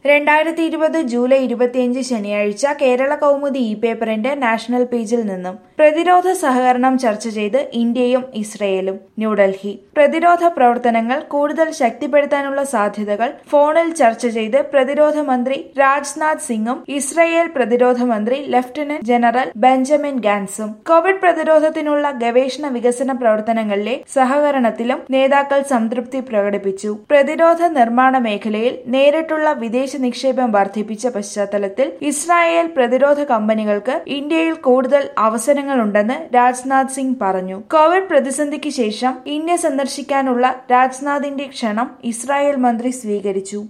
രണ്ടായിരത്തി ഇരുപത് ജൂലൈ ഇരുപത്തിയഞ്ച് ശനിയാഴ്ച കേരള കൗമുദി ഇ പേപ്പറിന്റെ നാഷണൽ പേജിൽ നിന്നും പ്രതിരോധ സഹകരണം ചർച്ച ചെയ്ത് ഇന്ത്യയും ഇസ്രയേലും ന്യൂഡൽഹി പ്രതിരോധ പ്രവർത്തനങ്ങൾ കൂടുതൽ ശക്തിപ്പെടുത്താനുള്ള സാധ്യതകൾ ഫോണിൽ ചർച്ച ചെയ്ത് പ്രതിരോധ മന്ത്രി രാജ്നാഥ് സിംഗും ഇസ്രയേൽ പ്രതിരോധ മന്ത്രി ലഫ്റ്റനന്റ് ജനറൽ ബെഞ്ചമിൻ ഗാൻസും കോവിഡ് പ്രതിരോധത്തിനുള്ള ഗവേഷണ വികസന പ്രവർത്തനങ്ങളിലെ സഹകരണത്തിലും നേതാക്കൾ സംതൃപ്തി പ്രകടിപ്പിച്ചു പ്രതിരോധ നിർമ്മാണ മേഖലയിൽ നേരിട്ടുള്ള വിദേശ നിക്ഷേപം വർദ്ധിപ്പിച്ച പശ്ചാത്തലത്തിൽ ഇസ്രായേൽ പ്രതിരോധ കമ്പനികൾക്ക് ഇന്ത്യയിൽ കൂടുതൽ അവസരങ്ങളുണ്ടെന്ന് രാജ്നാഥ് സിംഗ് പറഞ്ഞു കോവിഡ് പ്രതിസന്ധിക്ക് ശേഷം ഇന്ത്യ സന്ദർശിക്കാനുള്ള രാജ്നാഥിന്റെ ക്ഷണം ഇസ്രായേൽ മന്ത്രി സ്വീകരിച്ചു